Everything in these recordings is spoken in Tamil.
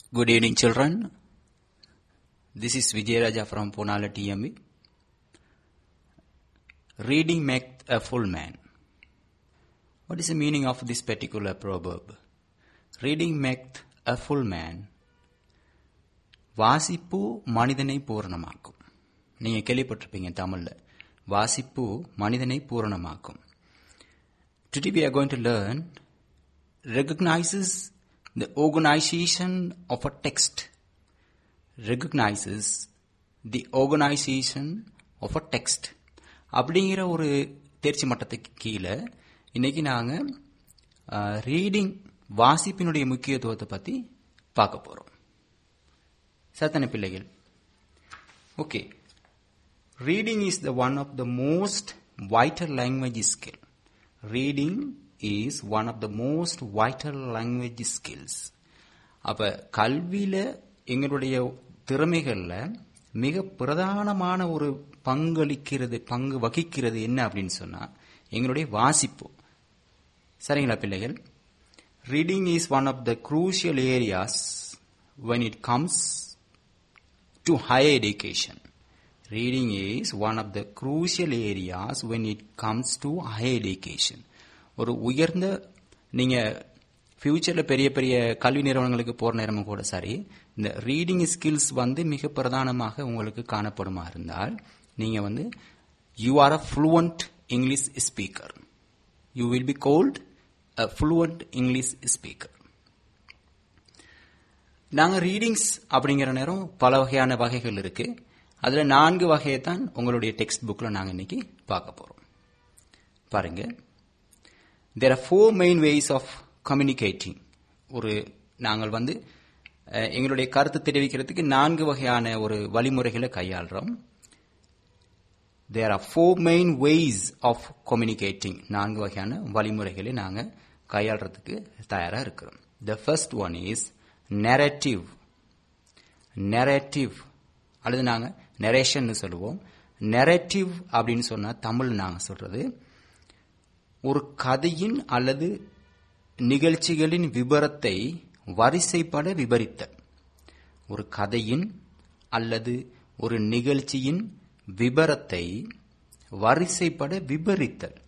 Good evening, children. This is Vijayaraja from Punala TME. Reading makes a full man. What is the meaning of this particular proverb? Reading makes a full man. வாசிப்பு மனிதனை பூரணமாக்கும் நீங்க கேள்விப்பட்டிருப்பீங்க தமிழ்ல வாசிப்பு மனிதனை பூரணமாக்கும் Today we are going to learn recognizes the organization of a text recognizes the organization of a text அப்படிங்கிற ஒரு தேர்ச்சி மட்டத்துக்கு கீழே இன்னைக்கு நாங்க ரீடிங் வாசிப்பினுடைய முக்கியத்துவத்தை பத்தி பார்க்க போறோம் சத்தன பிள்ளைகள் okay reading is the one of the most vital language skill reading is one of the most vital language skills அப்ப கல்வியில எங்களுடைய திறமைகள்ல மிக பிரதானமான ஒரு பங்களிக்கிறது பங்கு வகிக்கிறது என்ன அப்படின்னு சொன்னா எங்களுடைய வாசிப்பு சரிங்களா பிள்ளைகள் reading is one of the crucial areas when it comes to higher education. Reading is one of the crucial areas when it comes to higher education. ஒரு உயர்ந்த நீங்க ஃபியூச்சர்ல பெரிய பெரிய கல்வி நிறுவனங்களுக்கு போற நேரமும் கூட சரி இந்த ரீடிங் ஸ்கில்ஸ் வந்து மிக பிரதானமாக உங்களுக்கு காணப்படுமா இருந்தால் நீங்க வந்து you are a fluent English speaker you will be called a fluent English speaker நாங்க ரீடிங்ஸ் அப்படிங்கிற நேரம் பல வகையான வகைகள் இருக்கு அதுல நான்கு வகையை தான் உங்களுடைய டெக்ஸ்ட் புக்ல நாங்க இன்னைக்கு பார்க்க போறோம் பாருங்க there are four main ways of communicating ஒரு நாங்கள் வந்து எங்களுடைய கருத்து தெரிவிக்கிறதுக்கு நான்கு வகையான ஒரு வழிமுறைகளை கையாளுறோம் there are four main ways of communicating நான்கு வகையான வழிமுறைகளை நாங்க கையாளுறதுக்கு தயாரா இருக்கிறோம் the first one is narrative narrative அல்லது நாங்க நெரேஷன் சொல்லுவோம் நெரட்டிவ் அப்படின்னு சொன்னா தமிழ் நாங்க சொல்றது ஒரு கதையின் அல்லது நிகழ்ச்சிகளின் விபரத்தை வரிசைப்பட விபரித்த ஒரு கதையின் அல்லது ஒரு நிகழ்ச்சியின் விபரத்தை வரிசைப்பட விபரித்தல்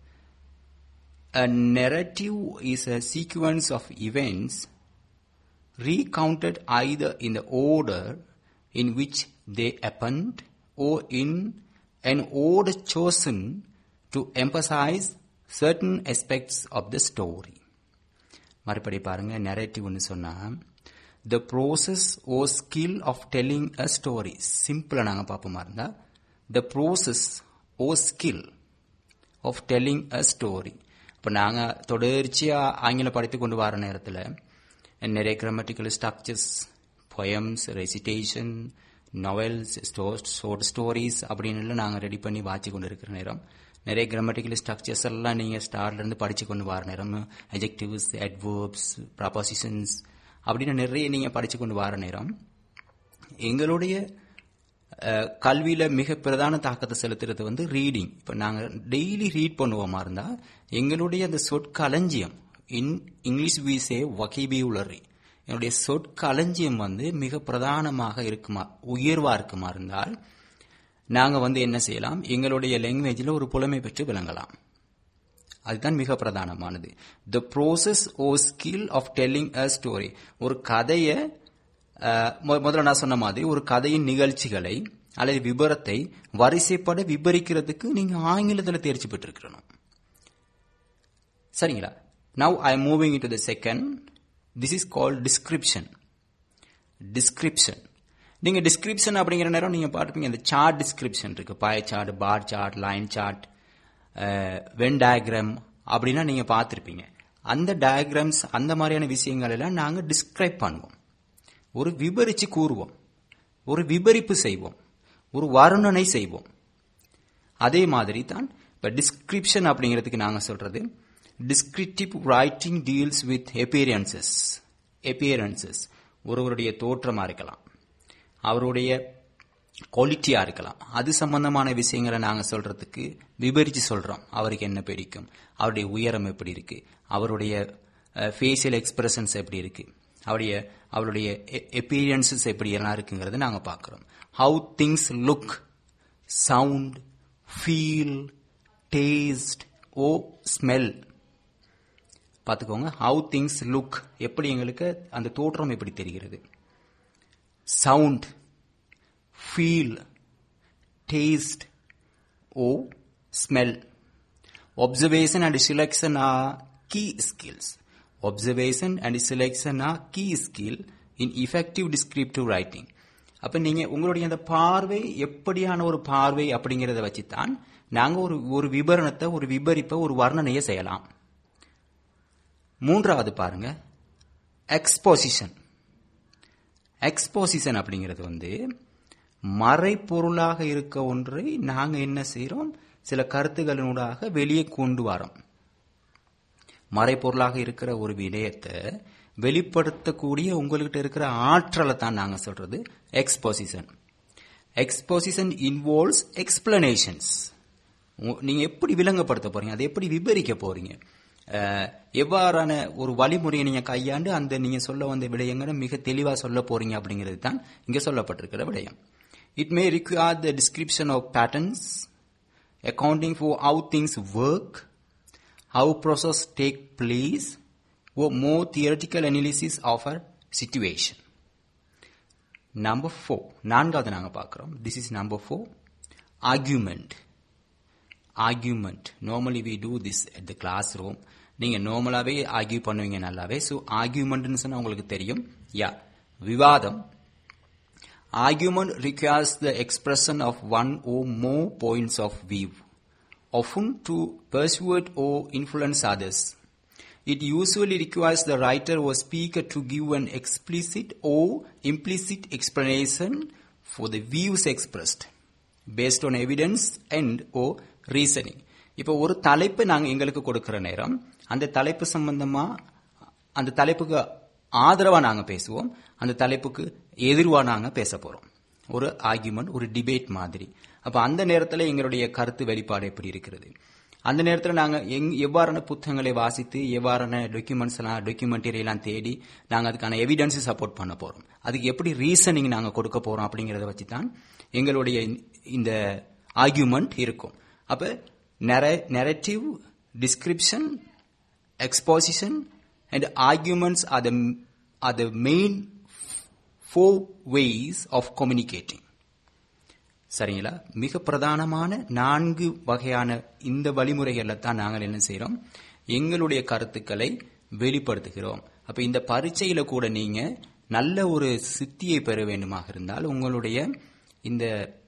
A narrative is a sequence of events recounted either in the order in which they happened or in an order chosen to emphasize certain aspects of the story. மறுபடி பாருங்க நெரேட்டிவ்னு சொன்னா the process O skill of telling a story சிம்பிளா நாங்க பார்ப்போமா இருந்தா the process O skill of telling a story இப்போ நாங்க தொடர்ச்சியா ஆங்கிலம் படித்து கொண்டு வர நேரத்தில் நிறைய grammatical structures poems recitation novels short stories அப்படின்னு நாங்கள் ரெடி பண்ணி வாட்சி கொண்டு இருக்கிற நேரம் நிறைய கிராமட்டிக்கல் ஸ்ட்ரக்சர்ஸ் எல்லாம் நீங்கள் ஸ்டார்ட்ல இருந்து படிச்சு கொண்டு வர நேரம் அஜெக்டிவ்ஸ் அட்வர்ப்ஸ் ப்ராபோசிஷன்ஸ் அப்படின்னு நிறைய நீங்கள் படிச்சு கொண்டு வர நேரம் எங்களுடைய கல்வியில மிக பிரதான தாக்கத்தை செலுத்துறது வந்து ரீடிங் இப்ப நாங்க டெய்லி ரீட் பண்ணுவோமா இருந்தா எங்களுடைய அந்த சொற்களஞ்சியம் இன் இங்கிலீஷ் வி சே வகைபியுலரி என்னுடைய சொற்களஞ்சியம் வந்து மிக பிரதானமாக இருக்குமா உயர்வா இருக்குமா இருந்தால் நாங்க வந்து என்ன செய்யலாம் எங்களுடைய லாங்குவேஜில் ஒரு புலமை பெற்று விளங்கலாம் அதுதான் மிக பிரதானமானது the process O skill of telling a story ஒரு கதையை முதல்ல நான் சொன்ன மாதிரி ஒரு கதையின் நிகழ்ச்சிகளை அல்லது விபரத்தை வரிசைப்பட விபரிக்கிறதுக்கு நீங்க ஆங்கிலத்தில் தேர்ச்சி பெற்றிருக்கணும் சரிங்களா Now I am moving into the second. This is called description. Description. நீங்க டிஸ்கிரிப்ஷன் அப்படிங்கிற நேரம் நீங்க பார்த்துப்பீங்க இந்த சார்ட் டிஸ்கிரிப்ஷன் இருக்கு pie chart bar chart line chart Venn diagram அப்படின்னா நீங்க பார்த்துருப்பீங்க அந்த டயக்ராம்ஸ் அந்த மாதிரியான விஷயங்கள் எல்லாம் நாங்க டிஸ்கிரைப் பண்ணுவோம் ஒரு விபரிச்சு கூறுவோம் ஒரு விபரிப்பு செய்வோம் ஒரு வர்ணனை செய்வோம் அதே மாதிரி தான் இப்ப டிஸ்கிரிப்ஷன் அப்படிங்கிறதுக்கு நாங்க சொல்றது descriptive writing deals with appearances appearances ஒருவருடைய தோற்றமா இருக்கலாம் அவருடைய குவாலிட்டியா இருக்கலாம் அது சம்பந்தமான விஷயங்களை நாங்க சொல்றதுக்கு விபரிச்சு சொல்றோம் அவருக்கு என்ன பிடிக்கும் அவருடைய உயரம் எப்படி இருக்கு அவருடைய ஃபேஷியல் எக்ஸ்பிரஷன்ஸ் எப்படி இருக்கு அவருடைய அவருடைய எப்பீரியன்சஸ் எப்படி எல்லாம் இருக்குங்கிறத நாங்க பார்க்கிறோம் how things look sound feel taste or smell பார்த்துக்கோங்க ஹவு திங்ஸ் லுக் எப்படி எங்களுக்கு அந்த தோற்றம் எப்படி தெரிகிறது sound feel taste or smell observation and selection are key skills observation and selection are key skill in effective descriptive writing அப்ப நீங்க உங்களுடைய அந்த பார்வை எப்படியான ஒரு பார்வை அப்படிங்கறத வச்சுதான் நாங்க ஒரு ஒரு விபரணத்தை ஒரு விபரிப்பை ஒரு வர்ணனையை செய்யலாம் மூன்றாவது பாருங்க எக்ஸ்போசிஷன் எக்ஸ்போசிஷன் அப்படிங்கிறது வந்து மறைப்பொருளாக இருக்க ஒன்றை நாங்க என்ன செய்யறோம் சில கருத்துகளினூடாக வெளியே கொண்டு வரோம் மறைப்பொருளாக இருக்கிற ஒரு விடயத்தை வெளிப்படுத்தக்கூடிய உங்கள்கிட்ட இருக்கிற ஆற்றலை தான் நாங்க சொல்றது எக்ஸ்போசிஷன் எக்ஸ்போசிஷன் இன்வால்வ்ஸ் எக்ஸ்பிளனேஷன்ஸ் நீங்க எப்படி விளங்கப்படுத்த போறீங்க அதை எப்படி விபரிக்க போறீங்க எவ்வாறான ஒரு வழிமுறையை நீங்க கையாண்டு அந்த நீங்க சொல்ல வந்த விடயங்களை மிக தெளிவா சொல்ல போறீங்க அப்படிங்கிறது தான் இங்க சொல்லப்பட்டிருக்கிற விடயம் it may require the description of patterns accounting for how things work, how process take place, or more theoretical analysis of a situation. Number four, நான்காவது நாங்க பார்க்கிறோம் this is number four, argument. argument normally we do this at the classroom நீங்க நார்மலாவே ஆர்கியூ பண்ணுவீங்க நல்லாவே ஸோ ஆர்கியூமெண்ட்னு சொன்னா உங்களுக்கு தெரியும் யா விவாதம் Argument requires the expression of one or more points of view, often to persuade or influence others. It usually requires the writer or speaker to give an explicit or implicit explanation for the views expressed, based on evidence and or reasoning. இப்போ ஒரு தலைப்பு நாங்க எங்களுக்கு கொடுக்கிற நேரம் அந்த தலைப்பு சம்பந்தமா அந்த தலைப்புக்கு ஆதரவா நாங்க பேசுவோம் அந்த தலைப்புக்கு எதிர்வா நாங்க பேச போறோம் ஒரு ஆர்குமெண்ட் ஒரு டிபேட் மாதிரி அப்ப அந்த நேரத்துல எங்களுடைய கருத்து வெளிப்பாடு எப்படி இருக்கிறது அந்த நேரத்துல நாங்க எங் எவ்வாறான புத்தகங்களை வாசித்து எவ்வாறான டாக்குமெண்ட்ஸ் எல்லாம் டாக்குமெண்டரி எல்லாம் தேடி நாங்க அதுக்கான எவிடன்ஸ் சப்போர்ட் பண்ண போறோம் அதுக்கு எப்படி ரீசனிங் நாங்க கொடுக்க போறோம் அப்படிங்கறத வச்சு தான் எங்களுடைய இந்த ஆர்குமெண்ட் இருக்கும் அப்ப narrative description exposition and arguments are the are the main four ways of communicating சரிங்களா மிக பிரதானமான நான்கு வகையான இந்த வழிமுறைகள்ல தான் நாங்கள் என்ன செய்யறோம் எங்களுடைய கருத்துக்களை வெளிப்படுத்துகிறோம் அப்ப இந்த பரீட்சையில கூட நீங்க நல்ல ஒரு சித்தியை பெற வேண்டுமாக இருந்தால் உங்களுடைய இந்த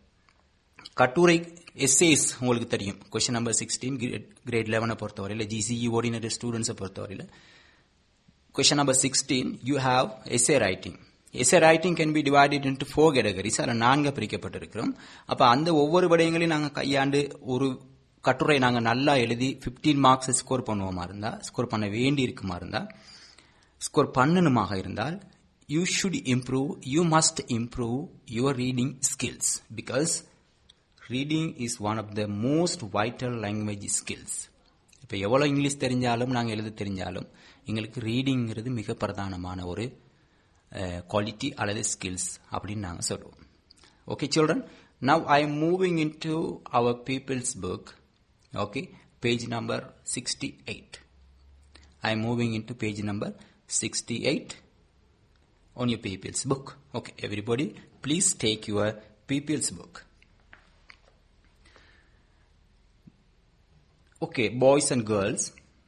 கட்டுரை எஸ்ஏஸ் உங்களுக்கு தெரியும் கொஸ்டின் நம்பர் சிக்ஸ்டீன் கிரேட் லெவனை பொறுத்தவரையில் ஜிசிஇ ஓர்டினரி ஸ்டூடெண்ட்ஸை பொறுத்தவரையில் Question number 16, you have essay writing. essay writing can be divided into four categories. அதில் நான்கு பிரிக்கப்பட்டிருக்கிறோம் அப்ப அந்த ஒவ்வொரு விடயங்களையும் நாங்க கையாண்டு ஒரு கட்டுரை நாங்க நல்லா எழுதி 15 மார்க்ஸ் ஸ்கோர் பண்ணுவோமா இருந்தா ஸ்கோர் பண்ண வேண்டி இருக்குமா இருந்தா ஸ்கோர் பண்ணணுமாக இருந்தால் you should improve you must improve your reading skills because reading is one of the most vital language skills இப்போ எவ்வளோ இங்கிலீஷ் தெரிஞ்சாலும் நாங்கள் எழுத தெரிஞ்சாலும் எங்களுக்கு ரீடிங்கிறது மிக பிரதானமான ஒரு குவாலிட்டி அல்லது ஸ்கில்ஸ் அப்படின்னு நாங்கள் சொல்லுவோம் okay children now I am moving into our people's book okay page number sixty eight I am moving into page number sixty eight on your people's book. Okay, everybody, please take your people's book. Okay, boys and girls.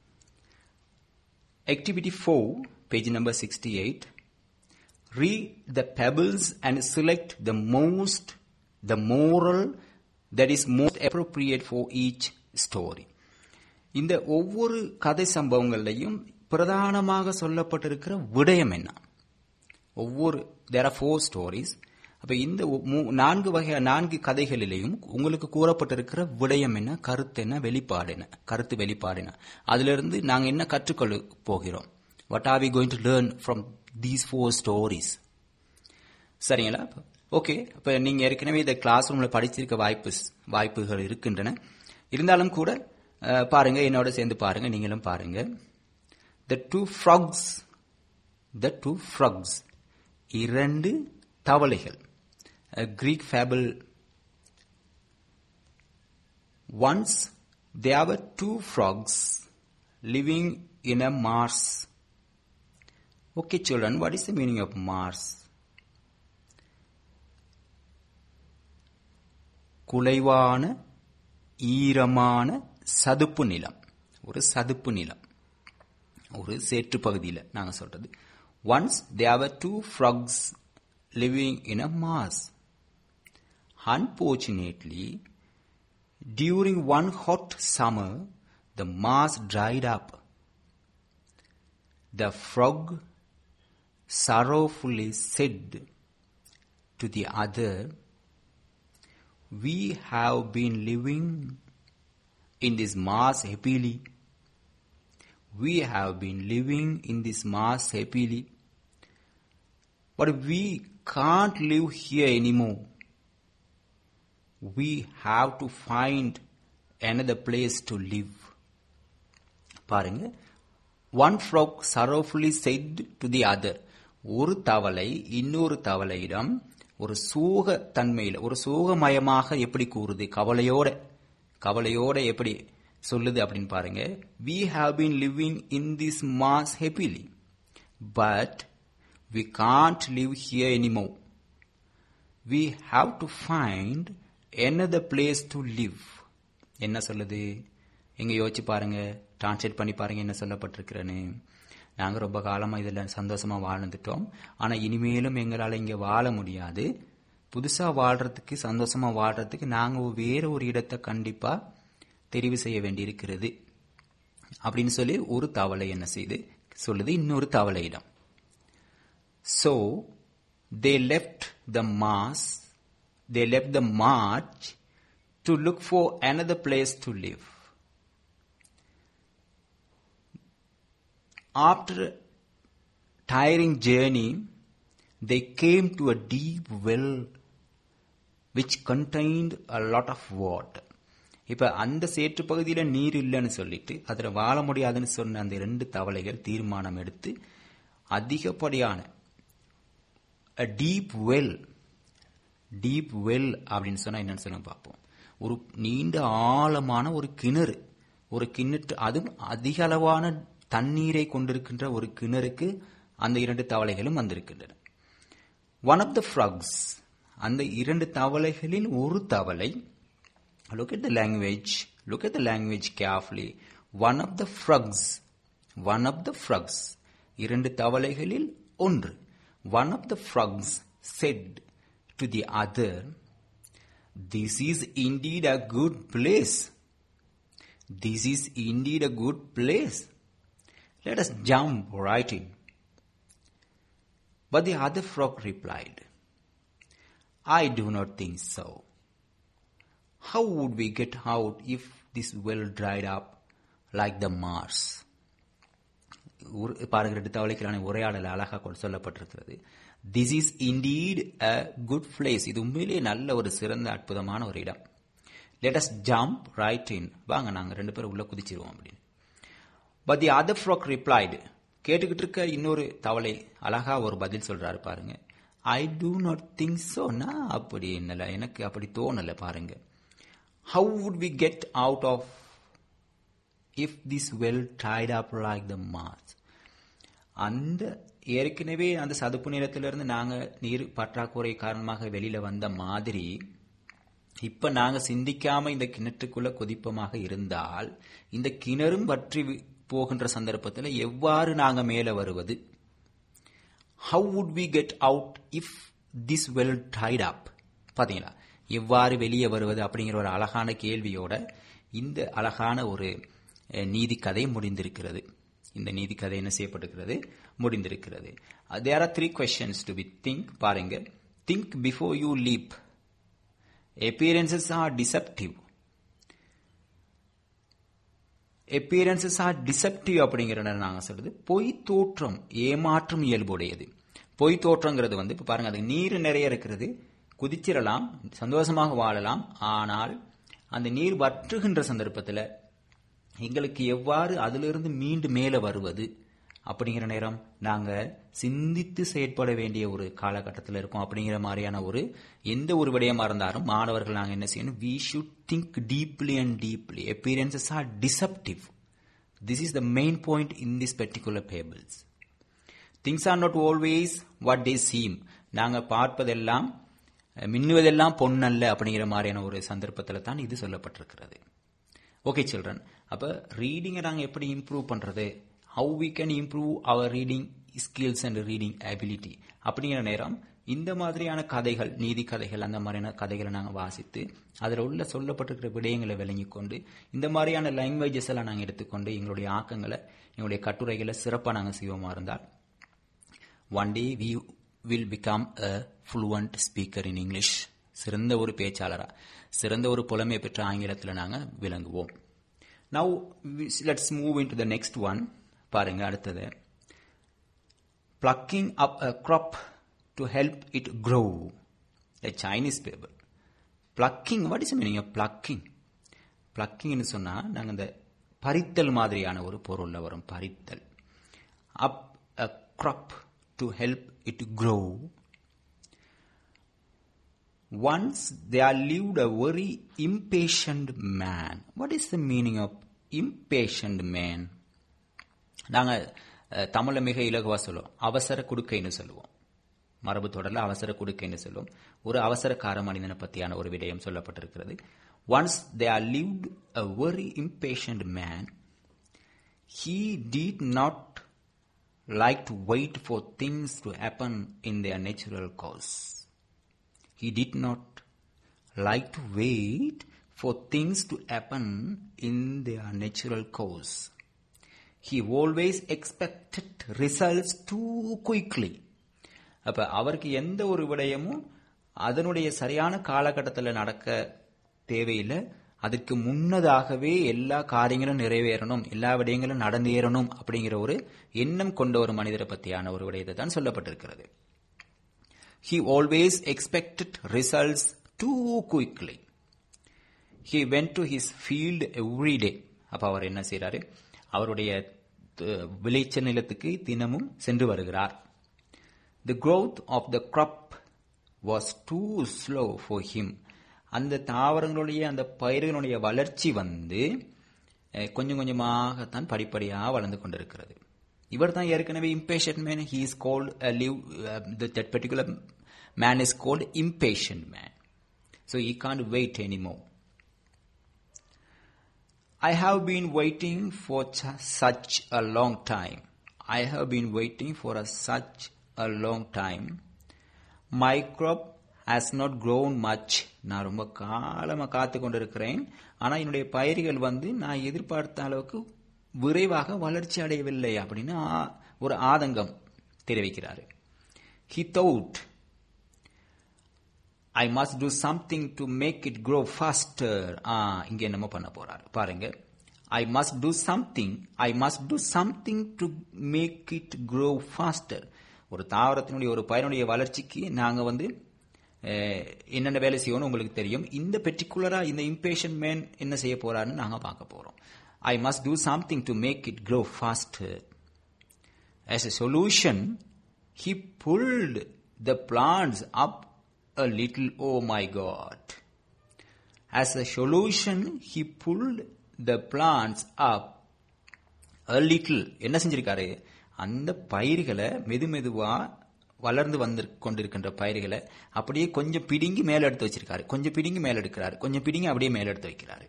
Activity 4, page number 68. Read the pebbles and select the most, the moral that is most appropriate for each story. இந்த ஒவ்வொரு கதை சம்பவங்கள்லையும் பிரதானமாக சொல்லப்பட்டிருக்கிற விடயம் என்ன ஒவ்வொரு தேர் ஆர் ஃபோர் ஸ்டோரிஸ் அப்ப இந்த நான்கு வகை நான்கு கதைகளிலேயும் உங்களுக்கு கூறப்பட்டிருக்கிற விடயம் என்ன கருத்து என்ன வெளிப்பாடு என்ன கருத்து வெளிப்பாடு என்ன அதுல இருந்து நாங்க என்ன கற்றுக்கொள்ள போகிறோம் what are we going to learn from these four stories சரிங்களா ஓகே இப்ப நீங்க ஏற்கனவே இந்த கிளாஸ் ரூம்ல படிச்சிருக்க வாய்ப்பு வாய்ப்புகள் இருக்கின்றன இருந்தாலும் கூட பாருங்க என்னோட சேர்ந்து பாருங்க நீங்களும் பாருங்க the two frogs the two frogs இரண்டு தவளைகள் Greek fable once there were two frogs living in a Mars. Okay, children, what is the meaning of Mars? குலைவான ஈரமான சதுப்பு நிலம் ஒரு சதுப்பு நிலம் ஒரு சேற்று பகுதியில் நாங்க சொல்றது once there were two frogs living in a marsh unfortunately During one hot summer, the mass dried up. The frog sorrowfully said to the other, We have been living in this mass happily. We have been living in this mass happily. But we can't live here anymore we have to find another place to live. பாருங்க one frog sorrowfully said to the other ஒரு தவளை இன்னொரு தவளையிடம் ஒரு சோக தன்மையில் ஒரு சோகமயமாக எப்படி கூறுது கவலையோட கவலையோட எப்படி சொல்லுது அப்படின்னு பாருங்க we have been living in this marsh happily but we can't live here anymore we have to find another place to live என்ன சொல்லுது எங்க யோசிச்சு பாருங்க டிரான்ஸ்லேட் பண்ணி பாருங்க என்ன சொல்லப்பட்டிருக்கிறேன்னு நாங்க ரொம்ப காலமா இதுல சந்தோஷமா வாழ்ந்துட்டோம் ஆனா இனிமேலும் எங்களால இங்க வாழ முடியாது புதுசா வாழ்றதுக்கு சந்தோஷமா வாழ்றதுக்கு நாங்க வேற ஒரு இடத்தை கண்டிப்பா தெரிவு செய்ய வேண்டியிருக்கிறது அப்படின்னு சொல்லி ஒரு தவளை என்ன செய்து சொல்லுது இன்னொரு தவளையிடம் so they left the marsh they left the march to look for another place to live. After a tiring journey, they came to a deep well which contained a lot of water. இப்ப அந்த சேற்று பகுதியில நீர் இல்லைன்னு சொல்லிட்டு அதுல வாழ முடியாதுன்னு சொன்ன அந்த ரெண்டு தவளைகள் தீர்மானம் எடுத்து அதிகப்படியான டீப் வெல் டீப் வெல் அப்படின்னு சொன்னா என்னன்னு சொல்ல பார்ப்போம் ஒரு நீண்ட ஆழமான ஒரு கிணறு ஒரு கிணற்று அதுவும் அதிக அளவான தண்ணீரை கொண்டிருக்கின்ற ஒரு கிணறுக்கு அந்த இரண்டு தவளைகளும் வந்திருக்கின்றன ஒன் ஆஃப் த ஃப்ரக்ஸ் அந்த இரண்டு தவளைகளில் ஒரு தவளை look at the language look at the language carefully one of the frogs one of the frogs இரண்டு தவளைகளில் ஒன்று one of the frogs said to the other, This is indeed a good place. This is indeed a good place. Let us jump right in. But the other frog replied, I do not think so. How would we get out if this well dried up like the Mars? பாருங்க ரெண்டு தவளைக்கான உரையாடல் அழகாக சொல்லப்பட்டிருக்கிறது this is indeed a good place இது உண்மையிலேயே நல்ல ஒரு சிறந்த அற்புதமான ஒரு இடம் let us jump right in வாங்க நாங்க ரெண்டு பேரும் உள்ள குதிச்சிருவோம் அப்படின்னு but the other frog replied கேட்டுக்கிட்டு இருக்க இன்னொரு தவளை அழகா ஒரு பதில் சொல்றாரு பாருங்க I do not think so நான் அப்படி என்னல எனக்கு அப்படி தோணல பாருங்க how would we get out of if this well டைட் அப் லைக் த மாஸ் அந்த ஏற்கனவே அந்த சதுப்பு நிலத்திலிருந்து நாங்க நீர் பற்றாக்குறை காரணமாக வெளியில வந்த மாதிரி இப்ப நாங்க சிந்திக்காம இந்த கிணற்றுக்குள்ள கொதிப்பமாக இருந்தால் இந்த கிணறும் வற்றி போகின்ற சந்தர்ப்பத்தில் எவ்வாறு நாங்க மேல வருவது how would we get out if this well டைட் அப் பாத்தீங்களா எவ்வாறு வெளியே வருவது அப்படிங்கிற ஒரு அழகான கேள்வியோட இந்த அழகான ஒரு நீதி கதை முடிந்திருக்கிறது இந்த நீதி கதை என்ன செய்யப்பட்டிருக்கிறது முடிந்திருக்கிறது there are three questions to be think பாருங்க think before you leap appearances are deceptive appearances are deceptive அப்படிங்கறத நாங்க சொல்றது பொய் தோற்றம் ஏமாற்றும் இயல்புடையது பொய் தோற்றங்கிறது வந்து இப்ப பாருங்க அது நீர் நிறைய இருக்கிறது குதிச்சிடலாம் சந்தோஷமாக வாழலாம் ஆனால் அந்த நீர் வற்றுகின்ற சந்தர்ப்பத்தில் எங்களுக்கு எவ்வாறு அதிலிருந்து மீண்டு மேலே வருவது அப்படிங்கிற நேரம் நாங்க சிந்தித்து செயற்பட வேண்டிய ஒரு காலகட்டத்தில் இருக்கோம் அப்படிங்கிற மாதிரியான ஒரு எந்த ஒரு விடயமா இருந்தாலும் மாணவர்கள் நாங்க என்ன செய்யணும் we should think deeply and deeply appearances are deceptive this is the main point in this particular fables things are not always what they seem நாங்க பார்ப்பதெல்லாம் அஹ், மின்னுவதெல்லாம் பொன்னல்ல அப்படிங்கிற மாதிரியான ஒரு சந்தர்ப்பத்தில் தான் இது சொல்லப்பட்டிருக்கிறது ஓகே சில்ட்ரன் அப்ப ரீடிங்கை நாங்க எப்படி இம்ப்ரூவ் பண்றது how we can improve our reading skills and reading ability அப்படிங்கிற நேரம் இந்த மாதிரியான கதைகள் நீதி கதைகள் அந்த மாதிரியான கதைகளை நாங்க வாசித்து அதில் உள்ள சொல்லப்பட்டிருக்கிற விடயங்களை விளங்கிக் கொண்டு இந்த மாதிரியான லாங்குவேஜஸ் எல்லாம் நாங்க எடுத்துக்கொண்டு எங்களுடைய ஆக்கங்களை எங்களுடைய கட்டுரைகளை சிறப்பாக நாங்க செய்வோமா இருந்தால் one day we will become a fluent speaker in English சிறந்த ஒரு பேச்சாளரா சிறந்த ஒரு புலமை பெற்ற ஆங்கிலத்தில் நாங்க விளங்குவோம் now let's move into the next one பாருங்க அடுத்தது plucking up a crop to help it grow. A Chinese paper. Plucking, what is the meaning of plucking? Pluckingனு சொன்னா நாங்க இந்த பறித்தல் மாதிரியான ஒரு பொருள்ல வரும் பறித்தல் up a crop to help it grow. Once there lived a very impatient man. What is the meaning of impatient man? நாங்க அஹ், தமிழ்ல மிக இலகுவா சொல்லுவோம் அவசர குடுக்கைன்னு சொல்லுவோம் மரபு தொடர்ல அவசர குடுக்கைன்னு சொல்லுவோம் ஒரு அவசரக்கார மனிதனை பத்தியான ஒரு விடயம் சொல்லப்பட்டிருக்கிறது once there lived a very impatient man he did not like to wait for things to happen in their natural course. He did not like to wait for things to happen in their natural course. He always expected results too quickly. அப்ப அவருக்கு எந்த ஒரு விடயமும் அதனுடைய சரியான காலகட்டத்தில் நடக்க தேவையில்லை அதுக்கு முன்னதாகவே எல்லா காரியங்களும் நிறைவேறணும் எல்லா விடயங்களும் நடந்தேறணும் அப்படிங்கிற ஒரு எண்ணம் கொண்ட ஒரு மனிதரை பத்தியான ஒரு விடயத்தை தான் சொல்லப்பட்டிருக்கிறது he always expected results too quickly. He went to his field every day. அப்ப அவர் என்ன செய்றாரு அவருடைய த- விளைச்சல் நிலத்துக்கு தினமும் சென்று வருகிறார் The growth of the crop was too slow for him. அந்த தாவரங்களுடைய அந்த பயிர்களுடைய வளர்ச்சி வந்து அஹ், கொஞ்சம் கொஞ்சமாகத்தான் படிப்படியா வளர்ந்து கொண்டிருக்கிறது இவர் தான் ஏற்கனவே impatient man he is called a live uh, the, that particular man is called impatient man so he can't wait anymore I have been waiting for ch- such a long time. I have been waiting for a, such a long time. My crop has not grown much. நான் ரொம்ப காலமா காத்து கொண்டிருக்கிறேன் ஆனா என்னுடைய பயிர்கள் வந்து நான் எதிர்பார்த்த அளவுக்கு விரைவாக வளர்ச்சி அடையவில்லை அப்படின்னு ஆ- ஒரு ஆதங்கம் தெரிவிக்கிறாரு He thought I must do something to make it grow faster ஆ இங்க என்னமோ பண்ண போறாரு பாருங்க I must do something I must do something to make it grow faster ஒரு தாவரத்தினுடைய ஒரு பயிரினுடைய வளர்ச்சிக்கு நாங்க வந்து அஹ், என்னென்ன வேலை செய்யணும் உங்களுக்கு தெரியும் இந்த பெர்டிகுலரா இந்த இம்பேஷன் மேன் என்ன செய்ய போறாருன்னு நாங்க பார்க்க போறோம் I must do something to make it grow faster As a solution, he pulled the plants up a little. Oh my God. As a solution, he pulled the plants up a little. என்ன செஞ்சிருக்காரு அந்த பயிர்களை மெது மெதுவா வளர்ந்து வந்து கொண்டிருக்கின்ற பயிர்களை அப்படியே கொஞ்சம் பிடுங்கி மேல எடுத்து வச்சிருக்காரு கொஞ்சம் பிடுங்கி மேல எடுக்கிறாரு கொஞ்சம் பிடுங்கி அப்படியே மேல எடுத்து வைக்கிறாரு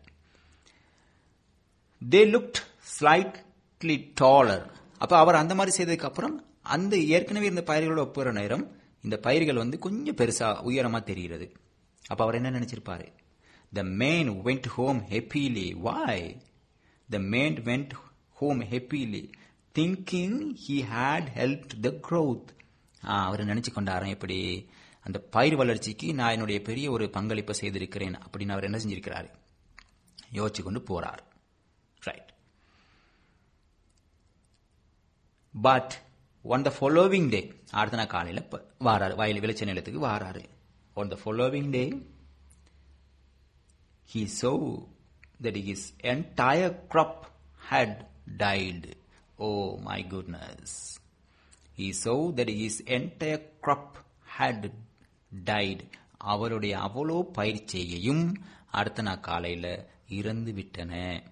தே லுக்ட் ஸ்லைட்லி டாலர் அப்ப அவர் அந்த மாதிரி செய்ததுக்கு அப்புறம் அந்த ஏற்கனவே இருந்த பயிர்களோட ஒப்புற நேரம் இந்த பயிர்கள் வந்து கொஞ்சம் பெருசா உயரமா தெரிகிறது அப்ப அவர் என்ன நினைச்சிருப்பாரு the man went home happily why the man went home happily thinking he had help the growth அவர் நினைச்சு கொண்டாராம் எப்படி அந்த பயிர் வளர்ச்சிக்கு நான் என்னுடைய பெரிய ஒரு பங்களிப்பை செய்திருக்கிறேன் அப்படின்னு அவர் என்ன செஞ்சிருக்கிறாரு யோசிச்சு கொண்டு போறார் right but on the following day அடுத்த நாள் காலையில் வாராரு வயல் விளைச்சல் நிலத்துக்கு வாராரு on the following day he saw that his entire crop had died Oh my goodness. He saw that his entire crop had died. அவருடைய அவ்வளோ பயிர் செய்கையும் அடுத்த நாள் காலையில் இறந்து விட்டன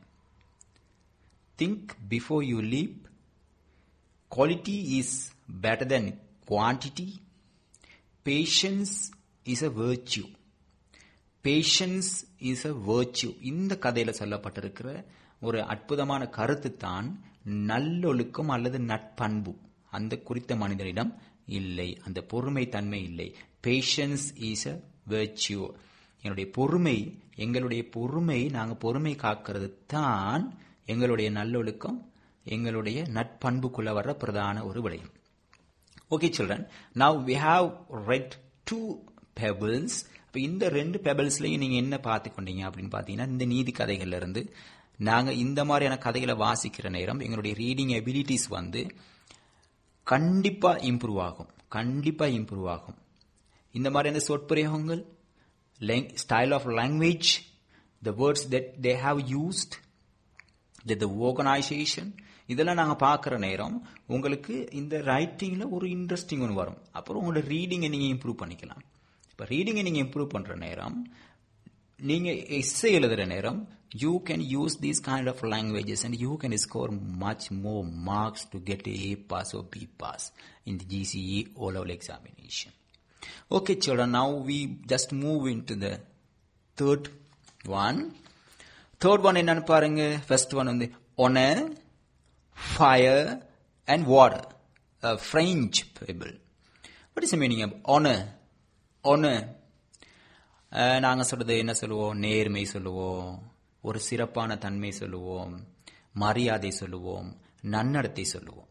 think before you leap quality is better than quantity patience is a virtue patience is a virtue இந்த கதையில சொல்லப்பட்டிருக்கிற ஒரு அற்புதமான கருத்து தான் நல்லொழுக்கம் அல்லது நட்பண்பு அந்த குறித்த மனிதனிடம் இல்லை அந்த பொறுமை தன்மை இல்லை பேஷன்ஸ் இஸ் அ வேர்ச்சியூ என்னுடைய பொறுமை எங்களுடைய பொறுமை நாங்கள் பொறுமை காக்கிறது தான் எங்களுடைய நல்லொழுக்கம் எங்களுடைய நட்பண்புக்குள்ள வர்ற பிரதான ஒரு விடயம் okay children now we have read two fables இப்போ இந்த ரெண்டு பெபிள்ஸ்லையும் நீங்கள் என்ன பார்த்து கொண்டீங்க அப்படின்னு பார்த்தீங்கன்னா இந்த நீதி கதைகள்ல இருந்து நாங்கள் இந்த மாதிரியான கதைகளை வாசிக்கிற நேரம் எங்களுடைய ரீடிங் எபிலிட்டிஸ் வந்து கண்டிப்பாக இம்ப்ரூவ் ஆகும் கண்டிப்பாக இம்ப்ரூவ் ஆகும் இந்த மாதிரியான சொற்பிரயோகங்கள் style of language the words that they have used the organisation இதெல்லாம் நாங்கள் பார்க்குற நேரம் உங்களுக்கு இந்த ரைட்டிங்கில் ஒரு இன்ட்ரெஸ்டிங் ஒன்று வரும் அப்புறம் உங்களோட ரீடிங்கை நீங்கள் இம்ப்ரூவ் பண்ணிக்கலாம் இப்போ ரீடிங்கை நீங்கள் இம்ப்ரூவ் பண்ணுற நேரம் நீங்கள் எஸ்ஸை எழுதுகிற நேரம் you can use these kind of languages and you can score much more marks to get A pass or B pass in the GCE O level examination Okay, children, now we just move into the third one. Third one என்னன்னு பாருங்க first one வந்து honor, fire and water. A French fable. What is the meaning of honor? Honor. நாங்கள் சொல்றது என்ன சொல்லுவோம் நேர்மை சொல்லுவோம் ஒரு சிறப்பான தன்மை சொல்லுவோம் மரியாதை சொல்லுவோம் நன்னடத்தை சொல்லுவோம்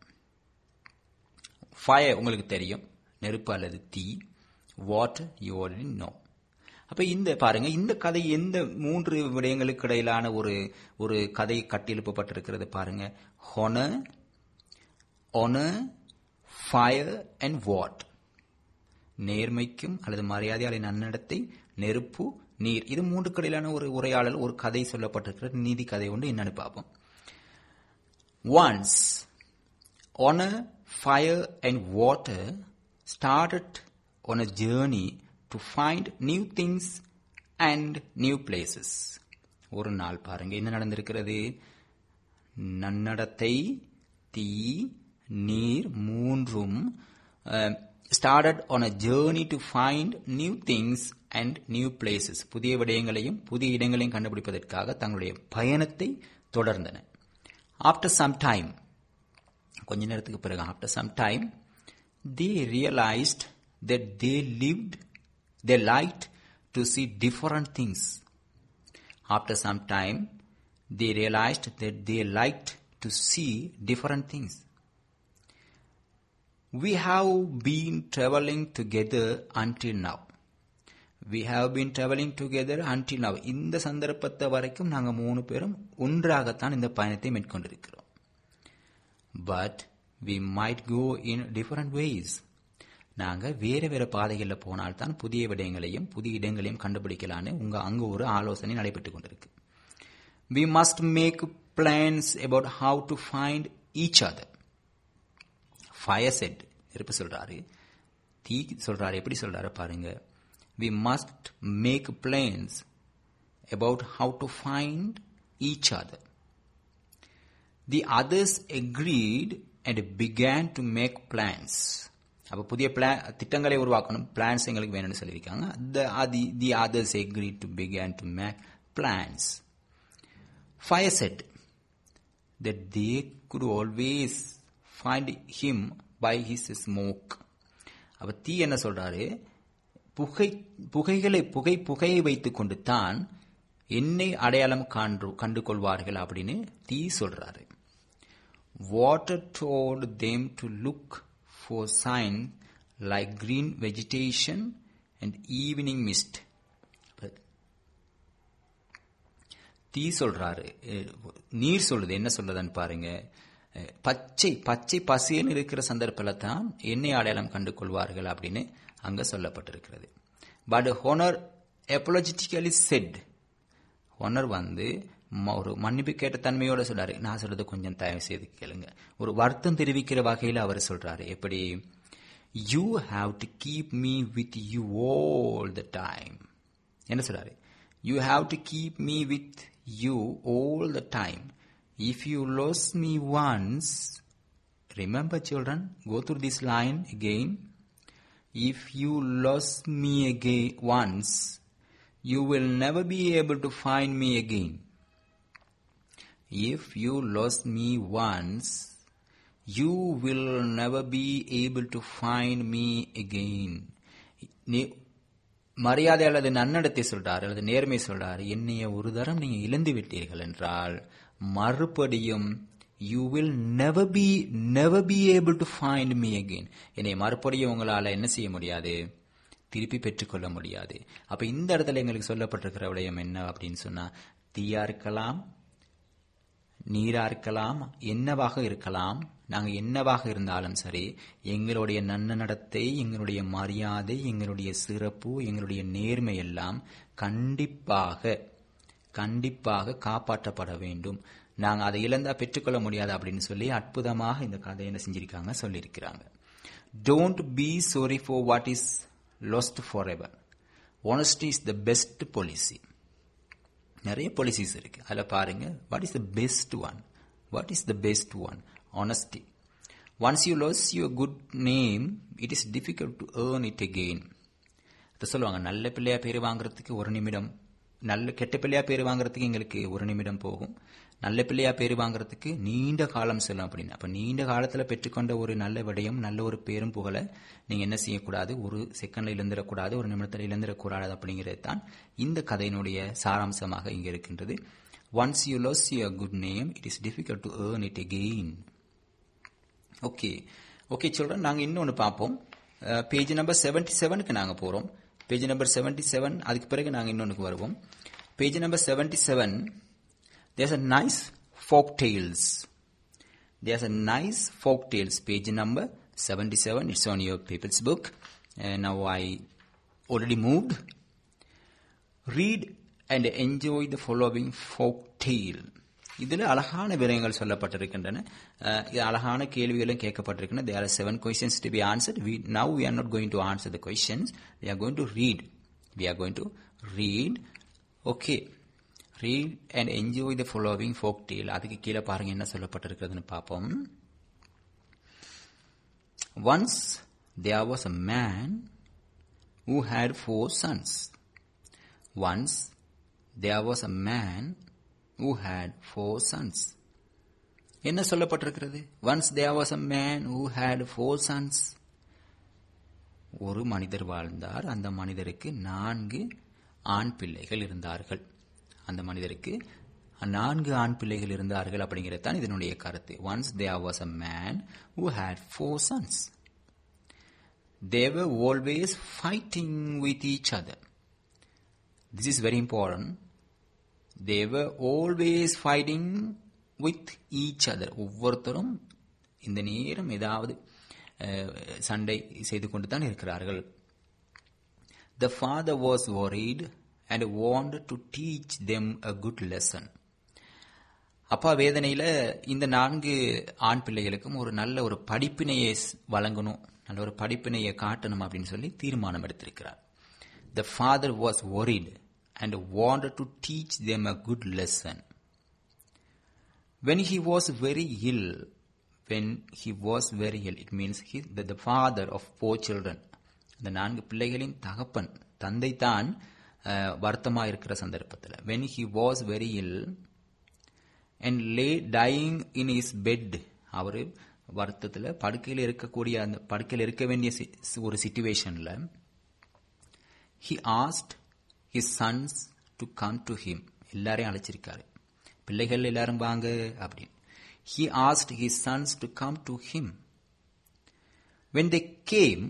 ஃபயர் உங்களுக்கு தெரியும் நெருப்பு அல்லது தீ வாட்டர் யூ ஆல்ரெடி நோ அப்ப இந்த பாருங்க இந்த கதை எந்த மூன்று விடயங்களுக்கு இடையிலான ஒரு ஒரு கதை கட்டியெழுப்பப்பட்டிருக்கிறது பாருங்க honour fire and water நேர்மைக்கும் அல்லது மரியாதை நன்னடத்தை நெருப்பு நீர் இது மூன்று கடையிலான ஒரு உரையாடல் ஒரு கதை சொல்லப்பட்டிருக்கிற நீதி கதை ஒன்று என்னன்னு பார்ப்போம் once honor, fire, and water started on a journey to find new things and new places. ஒரு நாள் பாருங்க என்ன நடந்திருக்கிறது நன்னடத்தை தீ நீர் மூன்றும் started on a journey to find new things and new places புதிய விடயங்களையும் புதிய இடங்களையும் கண்டுபிடிப்பதற்காக தங்களுடைய பயணத்தை தொடர்ந்தன ஆஃப்டர் சம் டைம் கொஞ்ச நேரத்துக்கு பிறகு after some time they realised that they lived they liked to see different things after some time they realised that they liked to see different things We have been traveling together until now. We have been traveling together until now. இந்த சந்தர்ப்பத்தை வரைக்கும் நாங்கள் மூணு பேரும் ஒன்றாகத்தான் இந்த பயணத்தை மேற்கொண்டிருக்கிறோம் but we might go in different ways நாங்கள் வேறு வேறு பாதைகளில் போனால்தான் புதிய விடயங்களையும் புதிய இடங்களையும் கண்டுபிடிக்கலான்னு உங்க அங்கே ஒரு ஆலோசனை நடைபெற்று கொண்டிருக்கு we must make plans about how to find each other fire said இருப்பு சொல்றாரு தீ சொல்றாரு எப்படி சொல்றாரு பாருங்க we must make plans about how to find each other the others agreed and began to make plans அப்போ புதிய பிளான் திட்டங்களை உருவாக்கணும் பிளான்ஸ் எங்களுக்கு வேணும்னு சொல்லியிருக்காங்க the the others agreed to began to make plans fire said that they could always find him by his smoke அப்ப தீ என்ன சொல்றாரு புகை புகைகளை புகை புகையை வைத்துக் கொண்டு தான் என்னை அடையாளம் காண்டு கண்டு கொள்வார்கள் அப்படின்னு தீ சொல்றாரு water told them to look for sign like green vegetation and evening mist தீ சொல்றாரு நீர் சொல்லுது என்ன சொல்லுதுன்னு பாருங்க பச்சை பச்சை பசியன்னு இருக்கிற சந்தர்ப்பத்தில் தான் என்னை அடையாளம் கண்டு கொள்வார்கள் அப்படின்னு அங்க சொல்லப்பட்டிருக்கிறது பட் ஹொனர் எப்பலஜிட்டிக்கலி செட் ஹொனர் வந்து ம- ஒரு மன்னிப்பு கேட்ட தன்மையோட சொல்றாரு நான் சொல்றது கொஞ்சம் தயவு செய்து கேளுங்க ஒரு வருத்தம் தெரிவிக்கிற வகையில அவர் சொல்றாரு எப்படி you have to keep me with you all the time என்ன சொல்றாரு you have to keep me with you all the time if you lose me once remember children go through this line again if you lost me again once you will never be able to find me again if you lost me once you will never be able to find me again நீ- மரியாதை அல்லது நன்னடத்தை சொல்றார் அல்லது நேர்மை சொல்றார் என்னைய ஒரு தரம் நீங்க இழந்து விட்டீர்கள் என்றால் மறுபடியும் you will never be never be able to find me again என்னை மறுபடியும் உங்களால என்ன செய்ய முடியாது திருப்பி பெற்றுக்கொள்ள முடியாது அப்ப இந்த இடத்துல எங்களுக்கு சொல்லப்பட்டிருக்கிற விடயம் என்ன அப்படின்னு சொன்னா தீயா இருக்கலாம் நீரா இருக்கலாம் என்னவாக இருக்கலாம் நாங்க என்னவாக இருந்தாலும் சரி எங்களுடைய நன்ன நடத்தை எங்களுடைய மரியாதை எங்களுடைய சிறப்பு எங்களுடைய நேர்மை எல்லாம் கண்டிப்பாக கண்டிப்பாக காப்பாற்றப்பட வேண்டும் நாங்க அதை இழந்தா பெற்றுக்கொள்ள முடியாது அப்படின்னு சொல்லி அற்புதமாக இந்த கதையை என்ன செஞ்சிருக்காங்க சொல்லியிருக்கிறாங்க don't be sorry for what is lost forever honesty is the best policy நிறைய பாலிசிஸ் இருக்கு அதில் பாருங்க what is the best one what is the best one honesty once you lose your good name it is difficult to earn it again அதை சொல்லுவாங்க நல்ல பிள்ளையா பேர் வாங்குறதுக்கு ஒரு நிமிடம் நல்ல கெட்ட பிள்ளையா பேர் வாங்குறதுக்கு எங்களுக்கு ஒரு நிமிடம் போகும் நல்ல பிள்ளையா பேர் வாங்குறதுக்கு நீண்ட காலம் செல்லும் அப்படின்னு அப்ப நீண்ட காலத்துல பெற்றுக்கொண்ட ஒரு நல்ல விடயம் நல்ல ஒரு பேரும் புகழ நீங்க என்ன செய்யக்கூடாது ஒரு செகண்ட்ல இழந்துடக்கூடாது ஒரு நிமிடத்துல இழந்துடக்கூடாது அப்படிங்கிறது தான் இந்த கதையினுடைய சாராம்சமாக இங்க இருக்கின்றது once you lose your good name it is difficult to earn it again okay okay children நாங்க இன்னொன்னு பார்ப்போம் பேஜ் நம்பர் செவன்டி செவனுக்கு நாங்க போறோம் பேஜ் நம்பர் செவன்டி செவன் அதுக்கு பிறகு நாங்க இன்னொன்னுக்கு வருவோம் page number seventy seven there's a nice folk tales there's a nice folk tales page number 77 it's on your people's book and now i already moved read and enjoy the following folk tale இதில் அழகான விரயங்கள் சொல்லப்பட்டிருக்கின்றன அஹ், இது அழகான கேள்விகளும் கேட்கப்பட்டிருக்கின்றன there are seven questions to be answered we now we are not going to answer the questions we are going to read we are going to read okay read and enjoy the following folk tale அதுக்கு கீழே பாருங்க என்ன சொல்லப்பட்டிருக்கிறதுன்னு பார்ப்போம் once there was a man who had four sons once there was a man who had four sons என்ன சொல்லப்பட்டிருக்கிறது once there was a man who had four sons ஒரு மனிதர் வாழ்ந்தார் அந்த மனிதருக்கு நான்கு ஆண் பிள்ளைகள் இருந்தார்கள் அந்த மனிதருக்கு நான்கு ஆண் பிள்ளைகள் இருந்தார்கள் அப்படிங்கிறது தான் இதனுடைய கருத்து once there was a man who had four sons they were always fighting with each other this is very important they were always fighting with each other ஒவ்வொருத்தரும் இந்த நேரம் ஏதாவது அஹ், சண்டை செய்து கொண்டு தான் இருக்கிறார்கள் the father was worried and wanted to teach them a good lesson அப்பா வேதனையில இந்த நான்கு ஆண் பிள்ளைகளுக்கும் ஒரு நல்ல ஒரு படிப்பினையை ஸ்- வழங்கணும் நல்ல ஒரு படிப்பினையை காட்டணும் அப்படின்னு சொல்லி தீர்மானம் எடுத்திருக்கிறார் the father was worried and wanted to teach them a good lesson when he was very ill when he was very ill it means he, that the father of four children இந்த நான்கு பிள்ளைகளின் தகப்பன் தந்தை தான் வருத்தமா இருக்கிற சந்தர்ப்பத்தில் when he was very ill and lay dying in his bed அவர் வருத்தத்தில் படுக்கையில் இருக்கக்கூடிய அந்த படுக்கையில் இருக்க வேண்டிய சி- ஒரு சிச்சுவேஷன்ல he asked his sons to come to him எல்லாரையும் அழைச்சிருக்காரு பிள்ளைகள் எல்லாரும் வாங்க அப்படின்னு he asked his sons to come to him when they came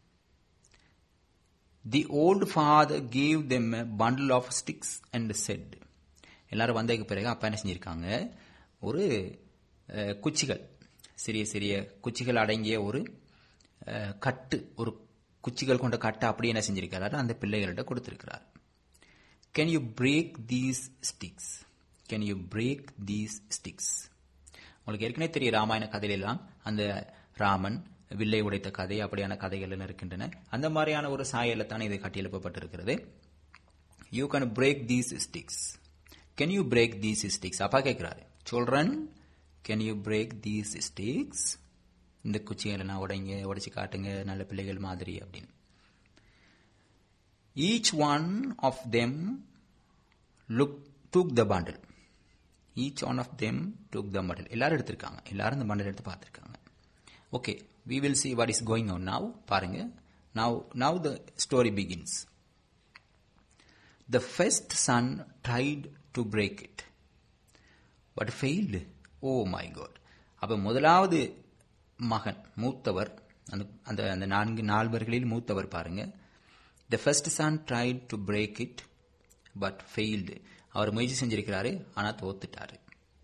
the old father gave them a bundle of sticks and said எல்லாரும் வந்ததுக்கு பிறகு அப்பா என்ன செஞ்சிருக்காங்க ஒரு அஹ், குச்சிகள் சிறிய சிறிய குச்சிகள் அடங்கிய ஒரு அஹ், கட்டு ஒரு குச்சிகள் கொண்ட கட்டை அப்படியே என்ன செஞ்சிருக்கிறாரு அந்த பிள்ளைகள்கிட்ட கொடுத்திருக்கிறார் can you break these sticks can you break these sticks உங்களுக்கு ஏற்கனவே தெரியும் ராமாயண கதையிலெல்லாம் அந்த ராமன் வில்லை உடைத்த கதை அப்படியான கதைகள் எல்லாம் இருக்கின்றன அந்த மாதிரியான ஒரு சாயல தான் இது கட்டியெழுப்பப்பட்டிருக்கிறது you can break these sticks can you break these sticks அப்பா கேட்கிறாரு children can you break these sticks இந்த குச்சிகளை நான் உடைங்க உடைச்சு காட்டுங்க நல்ல பிள்ளைகள் மாதிரி அப்படின்னு each one of them look took the bundle each one of them took the bundle எல்லாரும் எடுத்திருக்காங்க எல்லாரும் இந்த பண்டில் எடுத்து பார்த்துருக்காங்க okay we will see what is going on now பாருங்க now now the story begins the first son tried to break it but failed oh my God அப்ப முதலாவது மகன் மூத்தவர் அந்த அந்த அந்த நான்கு நால்வர்களில் மூத்தவர் பாருங்க the first son tried to break it but failed அவர் முயற்சி செஞ்சிருக்கிறாரு ஆனா தோத்துட்டாரு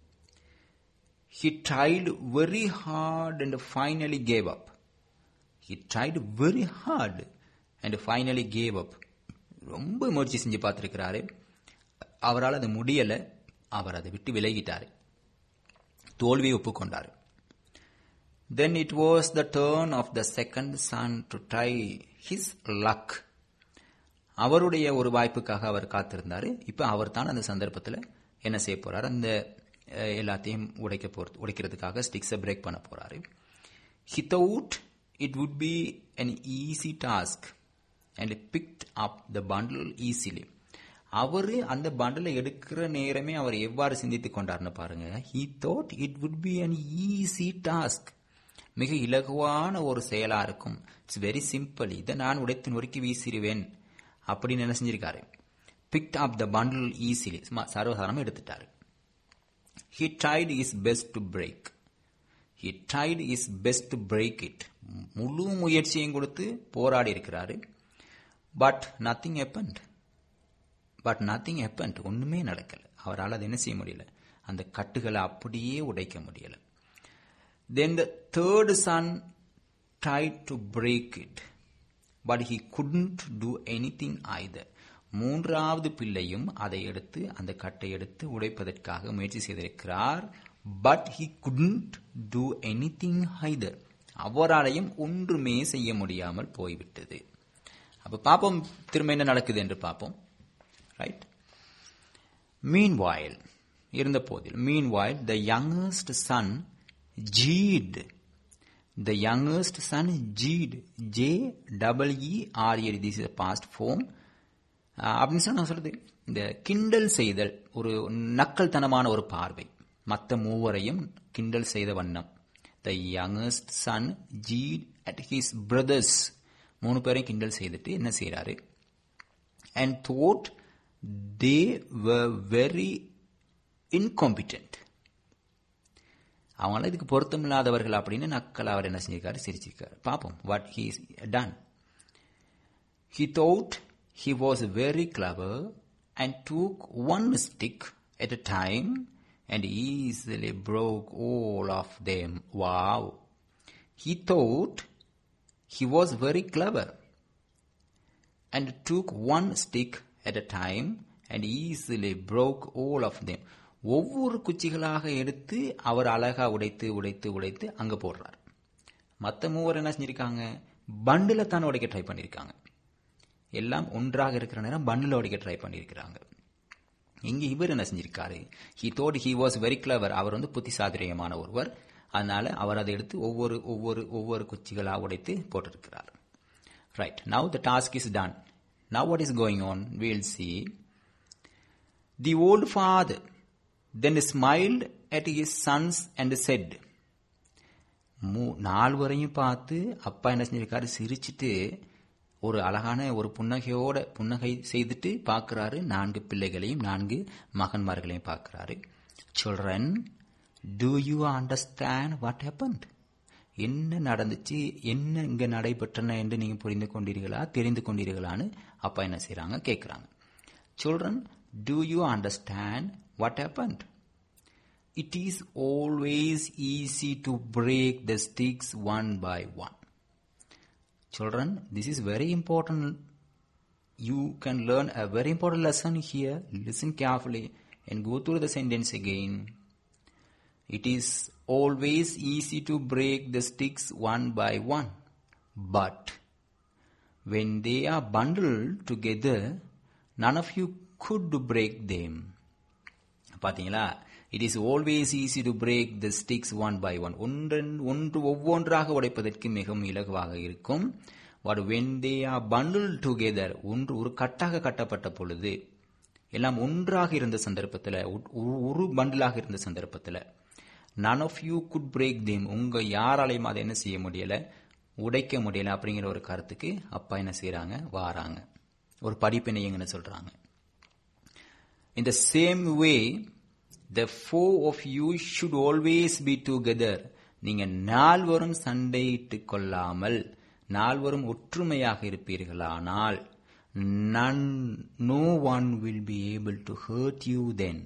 he tried very hard and finally gave up. He tried very hard and finally gave up. ரொம்ப முயற்சி செஞ்சு பார்த்திருக்கிறாரு அவரால் அது முடியல அவர் அதை விட்டு விலகிட்டாரு தோல்வியை ஒப்புக்கொண்டார் then it was the turn of the second son to try his luck அவருடைய ஒரு வாய்ப்புக்காக அவர் காத்திருந்தாரு இப்ப அவர் தான் அந்த சந்தர்ப்பத்தில் என்ன செய்ய போறாரு அந்த அஹ், எல்லாத்தையும் உடைக்க போறது உடைக்கிறதுக்காக ஸ்டிக்ஸை பிரேக் பண்ண போறாரு he thought it would be an easy task and picked up the bundle easily அவரு அந்த பண்டலை எடுக்கிற நேரமே அவர் எவ்வாறு சிந்தித்துக் கொண்டார்னு பாருங்க he thought it would be an easy task மிக இலகுவான ஒரு செயலா இருக்கும் இட்ஸ் வெரி சிம்பிள் இதை நான் உடைத்து நொறுக்கி வீசிடுவேன் அப்படின்னு என்ன செஞ்சிருக்காரு picked up the bundle easily சர்வசாதாரணமா எடுத்துட்டாரு he tried his best to break he tried his best to break it முழு முயற்சியும் கொடுத்து போராடி இருக்கிறாரு but nothing happened but nothing happened ஒண்ணுமே நடக்கல அவரால் அதை என்ன செய்ய முடியல அந்த கட்டுகளை அப்படியே உடைக்க முடியல then the third son tried to break it but he couldn't do anything either மூன்றாவது பிள்ளையும் அதை எடுத்து அந்த கட்டை எடுத்து உடைப்பதற்காக முயற்சி செய்திருக்கிறார் but he couldn't do anything either அவராலையும் ஒன்றுமே செய்ய முடியாமல் போய்விட்டது அப்ப பாப்போம் திரும்ப என்ன நடக்குது என்று பார்ப்போம் ரைட் மீன்வாயில் இருந்த போதில் meanwhile the youngest son jeered the youngest son jeered J double E R A this is past form அப்படின்னு சொன்னா நான் சொல்றது இந்த கிண்டல் செய்தல் ஒரு நக்கல்தனமான ஒரு பார்வை மற்ற மூவரையும் கிண்டல் செய்த வண்ணம் the youngest son jeered at his brothers மூணு பேரையும் கிண்டல் செய்துட்டு என்ன செய்யறாரு and thought they very incompetent அவங்களாம் இதுக்கு பொருத்தமில்லாதவர்கள் அப்படின்னு நக்கல் அவர் என்ன செஞ்சிருக்காரு சிரிச்சிருக்காரு பார்ப்போம் what he done He thought he was very clever and took one stick at a time and easily broke all of them. Wow! He thought he was very clever and took one stick at a time and easily broke all of them. ஒவ்வொரு குச்சிகளாக எடுத்து அவர் அழகா உடைத்து உடைத்து உடைத்து அங்க போடுறார் மத்த மூவர் என்ன செஞ்சிருக்காங்க பண்டில தான் உடைக்க ட்ரை பண்ணிருக்காங்க எல்லாம் ஒன்றாக இருக்கிற நேரம் பண்டில் உடைக்க ட்ரை பண்ணியிருக்கிறாங்க இங்க இவர் என்ன செஞ்சிருக்காரு he thought he was very clever அவர் வந்து புத்திசாதுரியமான ஒருவர் அதனால அவர் அதை எடுத்து ஒவ்வொரு ஒவ்வொரு ஒவ்வொரு குச்சிகளா உடைத்து போட்டிருக்கிறார் right now the task is done now what is going on we'll see the old father then smiled at his sons and said நால்வரையும் பார்த்து அப்பா என்ன செஞ்சிருக்காரு சிரிச்சிட்டு ஒரு அழகான ஒரு புன்னகையோட புன்னகை செய்துட்டு பார்க்கிறாரு நான்கு பிள்ளைகளையும் நான்கு மகன்மார்களையும் பார்க்கிறாரு children do you understand what happened என்ன நடந்துச்சு என்ன இங்க நடைபெற்றன என்று நீங்க புரிந்து கொண்டீர்களா தெரிந்து கொண்டீர்களான்னு அப்பா என்ன செய்யறாங்க கேட்கிறாங்க children do you understand what happened it is always easy to break the sticks one by one Children, this is very important. You can learn a very important lesson here. Listen carefully and go through the sentence again. It is always easy to break the sticks one by one, but when they are bundled together, none of you could break them. பாத்தீங்களா it is always easy to break the sticks one by one ஒன்றன் ஒன்று ஒவ்வொன்றாக உடைப்பதற்கு மிகவும் இலகுவாக இருக்கும் but when they are bundle together ஒன்று ஒரு கட்டாக கட்டப்பட்ட பொழுது எல்லாம் ஒன்றாக இருந்த சந்தர்ப்பத்தில் ஒரு பண்டிலாக இருந்த சந்தர்ப்பத்தில் none of you could break them உங்க யாராலையும் அதை என்ன செய்ய முடியல உடைக்க முடியல அப்படிங்கிற ஒரு கருத்துக்கு அப்பா என்ன செய்யறாங்க வாராங்க ஒரு படிப்பினை எங்கன்னு சொல்றாங்க In the same way, the four of you should always be together. நீங்க நால்வரும் சண்டையிட்டுக் கொள்ளாமல் நால்வரும் ஒற்றுமையாக இருப்பீர்களானால் none, no one will be able to hurt you then.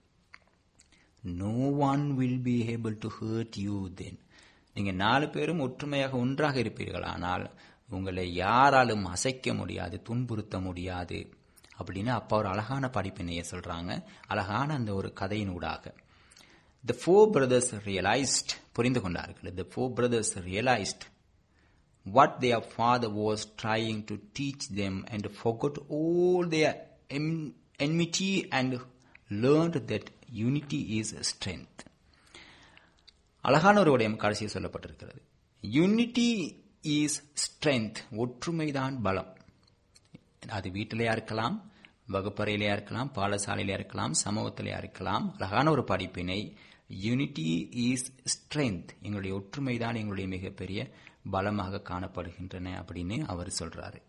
No one will be able to hurt you then. நீங்க நாலு பேரும் ஒற்றுமையாக ஒன்றாக இருப்பீர்களானால் உங்களை யாராலும் அசைக்க முடியாது துன்புறுத்த முடியாது அப்படின்னு அப்பா ஒரு அழகான படிப்பினையை சொல்றாங்க அழகான அந்த ஒரு கதையினூடாக த ஃபோர் பிரதர்ஸ் ரியலைஸ்ட் புரிந்து கொண்டார்கள் the four brothers realised what their father was trying to teach them and forgot all their em- enmity and learned that unity is strength அழகான ஒரு விடயம் கடைசியில் சொல்லப்பட்டிருக்கிறது யூனிட்டி இஸ் ஸ்ட்ரென்த் ஒற்றுமைதான் பலம் அது வீட்டிலேயா இருக்கலாம் வகுப்பறையிலேயா இருக்கலாம் பாடசாலையிலேயா இருக்கலாம் சமூகத்திலேயா இருக்கலாம் அழகான ஒரு படிப்பினை யூனிட்டி இஸ் ஸ்ட்ரென்த் எங்களுடைய ஒற்றுமை தான் எங்களுடைய மிகப்பெரிய பலமாக காணப்படுகின்றன அப்படின்னு அவர் சொல்றாரு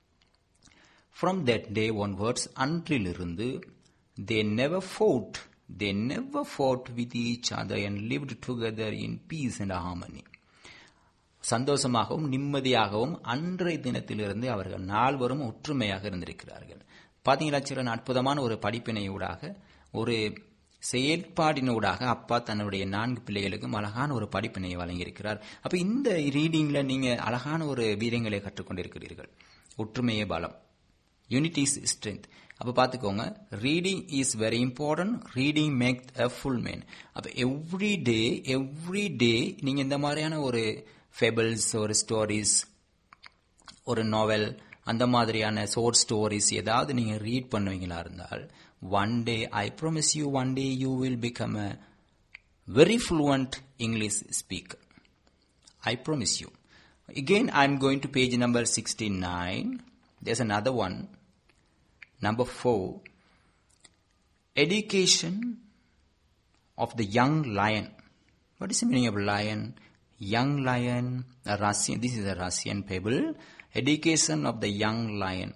from that day onwards அன்றிலிருந்து they never fought they never fought with each other and lived together in peace and harmony சந்தோஷமாகவும் நிம்மதியாகவும் அன்றைய தினத்திலிருந்து அவர்கள் நால்வரும் ஒற்றுமையாக இருந்திருக்கிறார்கள் பாத்தீங்களா சில அற்புதமான ஒரு படிப்பினையூடாக ஒரு செயற்பாடினூடாக அப்பா தன்னுடைய நான்கு பிள்ளைகளுக்கும் அழகான ஒரு படிப்பினையை வழங்கியிருக்கிறார் அப்ப இந்த ரீடிங்ல நீங்க அழகான ஒரு வீரங்களை கற்றுக்கொண்டிருக்கிறீர்கள் ஒற்றுமையே பலம் யூனிட்டி இஸ் ஸ்ட்ரென்த் அப்ப பாத்துக்கோங்க reading is very important reading make a full man அப்ப எவ்ரி டே எவ்ரி டே நீங்க இந்த மாதிரியான ஒரு ஃபெபிள்ஸ் ஒரு ஸ்டோரிஸ் ஒரு நாவல் அந்த மாதிரியான ஷோர்ட் ஸ்டோரிஸ் ஏதாவது நீங்க ரீட் பண்ணுவீங்களா இருந்தால் one day I promise you one day you will become a very fluent English speaker I promise you Again, I'm going to page number 69. There's another one. Number 4. Education of the young lion. What is the meaning of lion? Young lion, a Russian, this is a Russian fable. Education of the young lion.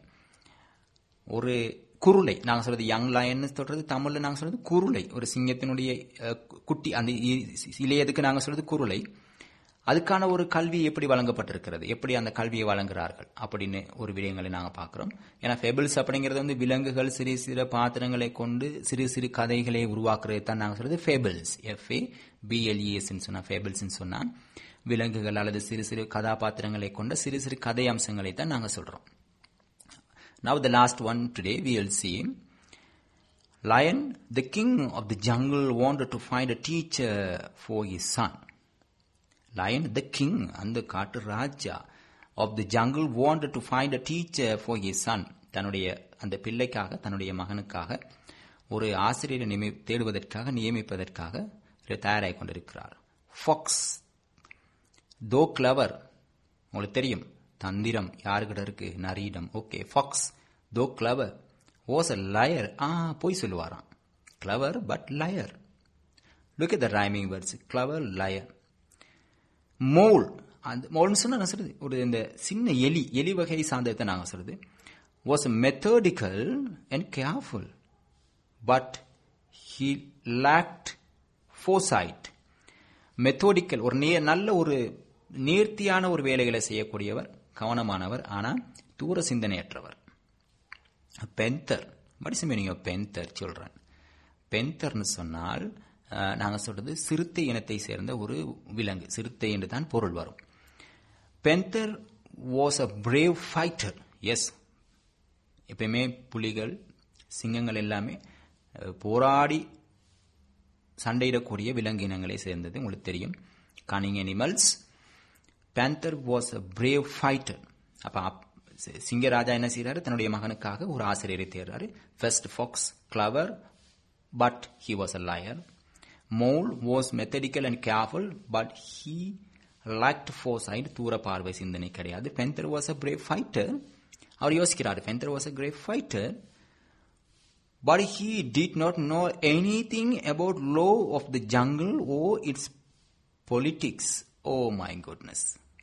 ஒரு குருளை நாங்க சொல்றது யங் லயன் சொல்றது தமிழ்ல நாங்க சொல்றது குருளை ஒரு சிங்கத்தினுடைய அஹ், குட்டி அந்த இ- இளையதுக்கு நாங்க சொல்றது குருளை அதுக்கான ஒரு கல்வி எப்படி வழங்கப்பட்டிருக்கிறது எப்படி அந்த கல்வியை வழங்குறார்கள் அப்படின்னு ஒரு விடயங்களை நாங்க பார்க்கிறோம் ஏன்னா ஃபெபிள்ஸ் அப்படிங்கிறது வந்து விலங்குகள் சிறு சிறு பாத்திரங்களை கொண்டு சிறு சிறு கதைகளை உருவாக்குறது தான் நாங்க சொல்றது ஃபேபிள்ஸ் எஃப்ஏ பிஎல்இஎஸ் சொன்னா ஃபேபிள்ஸ் சொன்னா விலங்குகள் அல்லது சிறு சிறு கதாபாத்திரங்களை கொண்ட சிறு சிறு கதை அம்சங்களை தான் நாங்க சொல்றோம் Now the last one today we will see. Lion, the king of the jungle wanted to find a teacher for his son. Lion, the king அந்த காட்டு ராஜா of the jungle wanted to find a teacher for his son. தன்னுடைய அந்த பிள்ளைக்காக தன்னுடைய மகனுக்காக ஒரு ஆசிரியரை நியமி தேடுவதற்காக நியமிப்பதற்காக தயாராகி கொண்டிருக்கிறார் ஃபாக்ஸ் தோ கிளவர் உங்களுக்கு தெரியும் தந்திரம் யாருக்கிட்ட இருக்கு நரியிடம் okay fox though clever was a liar ஆ போய் சொல்லுவாராம் clever but liar look at the rhyming words clever liar mole அந்த மோல்னு சொன்னா நான் சொல்றது ஒரு இந்த சின்ன எலி எலி வகை சார்ந்ததை நாங்க சொல்றது was methodical and careful but he lacked foresight methodical ஒரு நே நல்ல ஒரு நேர்த்தியான ஒரு வேலைகளை செய்யக்கூடியவர் கவனமானவர் ஆனா தூர சிந்தனையற்றவர் பென்தர் what is the meaning of பென்தர் children பென்தர்னு சொன்னால் அஹ், நாங்க சொல்றது சிறுத்தை இனத்தை சேர்ந்த ஒரு விலங்கு சிறுத்தை என்று தான் பொருள் வரும் panther was a brave fighter எஸ் எப்பயுமே புலிகள் சிங்கங்கள் எல்லாமே அஹ், போராடி சண்டையிடக்கூடிய விலங்கினங்களை சேர்ந்தது உங்களுக்கு தெரியும் cunning animals panther was a brave fighter அப்ப அப்- சி- சிங்கராஜா என்ன செய்யறாரு தன்னுடைய மகனுக்காக ஒரு ஆசிரியரை தேர்றாரு first fox clever but he was a liar mole was methodical and careful but he lacked foresight தூர பார்வை சிந்தனை கிடையாது panther was a brave fighter அவர் யோசிக்கிறாரு panther was a great fighter but he did not know anything about law of the jungle or its politics. Oh my goodness.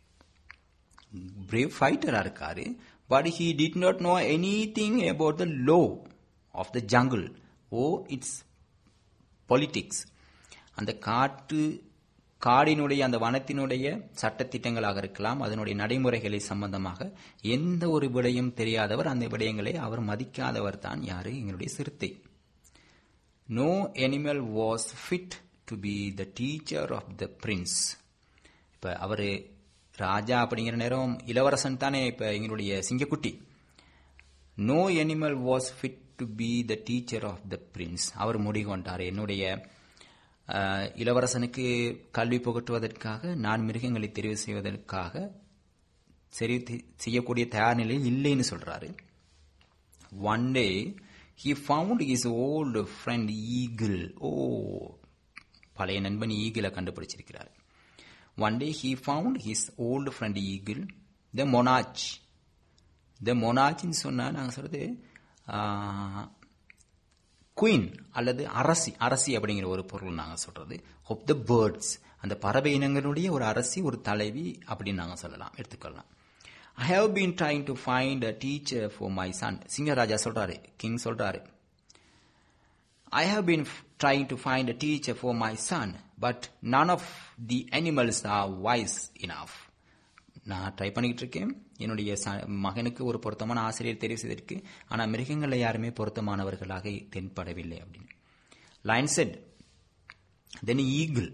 Brave fighter இருக்காரு but he did not know anything about the law of the jungle or its politics. அந்த காட்டு காடினுடைய அந்த வனத்தினுடைய சட்டத்திட்டங்களாக இருக்கலாம் அதனுடைய நடைமுறைகளை சம்பந்தமாக எந்த ஒரு விடயம் தெரியாதவர் அந்த விடயங்களை அவர் மதிக்காதவர் தான் யாரு எங்களுடைய சிறுத்தை no animal was fit to be the teacher of the prince இப்ப அவரு ராஜா அப்படிங்கிற நேரம் இளவரசன் தானே இப்ப எங்களுடைய சிங்கக்குட்டி no animal was fit to be the teacher of the prince அவர் முடிவு கொண்டார் என்னுடைய அஹ், இளவரசனுக்கு கல்வி புகட்டுவதற்காக நான் மிருகங்களை தெரிவு செய்வதற்காக சரி தி- செய்யக்கூடிய தயார் நிலையில் இல்லைன்னு சொல்றாரு one day he found his old friend eagle ஓ பழைய நண்பன் ஈகிளை கண்டுபிடிச்சிருக்கிறார் one day he found his old friend eagle the monarch the மொனாச்சின்னு சொன்னா நாங்க சொல்றது குயின் அல்லது அரசி அரசி அப்படிங்கிற ஒரு பொருள் நாங்க சொல்றது ஆஃப் த பேர்ட்ஸ் அந்த பறவை இனங்களுடைய ஒரு அரசி ஒரு தலைவி அப்படின்னு நாங்க சொல்லலாம் எடுத்துக்கொள்ளலாம் I have been trying to find a teacher for my son சிங்கராஜா சொல்றாரு கிங் சொல்றாரு I have been f- trying to find a teacher for my son, but none of the animals are wise enough. நான் ட்ரை பண்ணிக்கிட்டு இருக்கேன் என்னுடைய ச- மகனுக்கு ஒரு பொருத்தமான ஆசிரியர் தெரிவு செய்திருக்கு ஆனா மிருகங்கள்ல யாருமே பொருத்தமானவர்களாக தென்படவில்லை அப்படின்னு lion said then eagle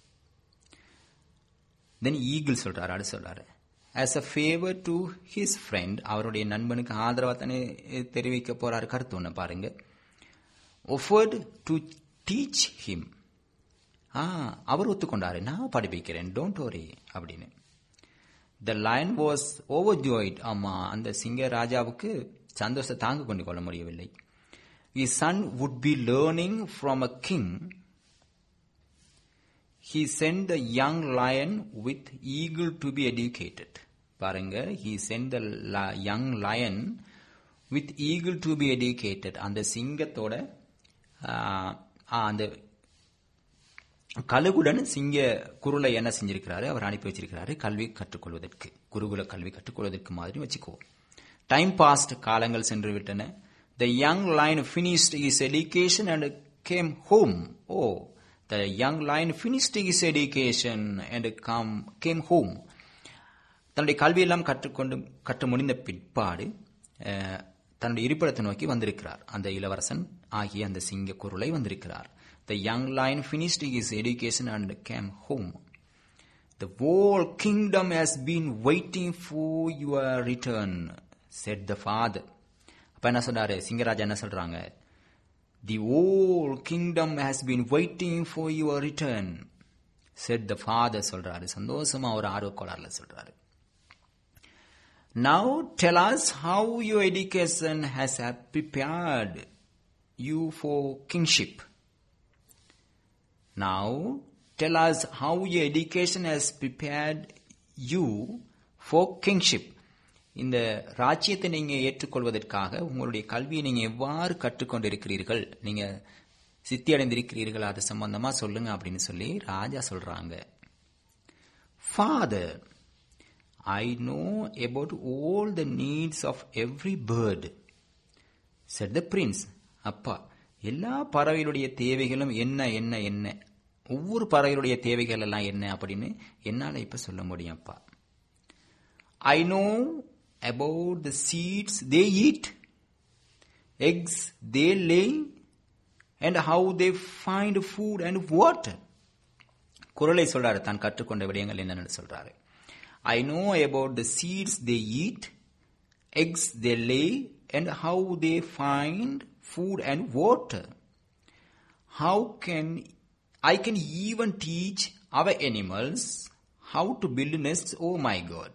then eagle சொல்றாரு அடுத்து சொல்றாரு as a favour to his friend அவருடைய நண்பனுக்கு ஆதரவா தானே தெரிவிக்க போறாரு கருத்து ஒண்ணு பாருங்க offered to teach him ஆ அவர் ஒத்துக்கொண்டாரு நான் படிப்பிக்கிறேன் டோன்ட் worry அப்படின்னு த lion வாஸ் overjoyed ஆமா அந்த சிங்க ராஜாவுக்கு சந்தோஷத்தை தாங்க கொண்டு கொள்ள முடியவில்லை his son would be learning from a king he sent the young lion with eagle to be educated பாருங்க he sent the li- young lion with eagle to be educated அந்த சிங்கத்தோட ஆ, ஆ, அந்த கழுகுடன் சிங்க குருளை என்ன செஞ்சிருக்கிறாரு அவர் அனுப்பி வச்சிருக்கிறாரு கல்வி கற்றுக்கொள்வதற்கு குருகுல கல்வி கற்றுக்கொள்வதற்கு மாதிரி வச்சுக்குவோம் டைம் பாஸ்ட் காலங்கள் சென்று விட்டன the young lion finished his education and came home ஓ the young lion finished his education and come came home தன்னுடைய கல்வியெல்லாம் கற்றுக்கொண்டு கற்று முடிந்த பிற்பாடு அஹ், தன்னுடைய இருப்பிடத்தை நோக்கி வந்திருக்கிறார் அந்த இளவரசன் ஆகிய அந்த சிங்க குரலை வந்திருக்கிறார் the young lion finished his education and came home The whole kingdom has been waiting for your return, said the father. அப்ப என்ன சொல்றாரு சிங்கராஜா என்ன சொல்றாங்க The whole kingdom has been waiting for your return, said the father சொல்றாரு சந்தோஷமா ஒரு ஆர்வக்கோளாறுல சொல்றாரு Now tell us how your education has prepared you for kingship. Now, tell us how your education has prepared you for kingship. இந்த ராஜ்யத்தை நீங்க ஏற்றுக்கொள்வதற்காக உங்களுடைய கல்வியை நீங்க எவ்வாறு கற்றுக்கொண்டிருக்கிறீர்கள் நீங்க சித்தி அடைந்திருக்கிறீர்கள் அது சம்பந்தமா சொல்லுங்க அப்படின்னு சொல்லி ராஜா சொல்றாங்க father I know about all the needs of every bird said the prince அப்பா எல்லா பறவைகளுடைய தேவைகளும் என்ன என்ன என்ன ஒவ்வொரு பறவைகளுடைய தேவைகள் எல்லாம் என்ன அப்படின்னு என்னால இப்ப சொல்ல முடியும் அப்பா I know about the seeds they eat eggs they lay and how they find food and water குரலை சொல்றாரு தான் கற்றுக்கொண்ட விடயங்கள் என்னன்னு சொல்றாரு I know about the seeds they eat eggs they lay and how they find food and water. how can I can even teach our animals how to build nests. Oh my God.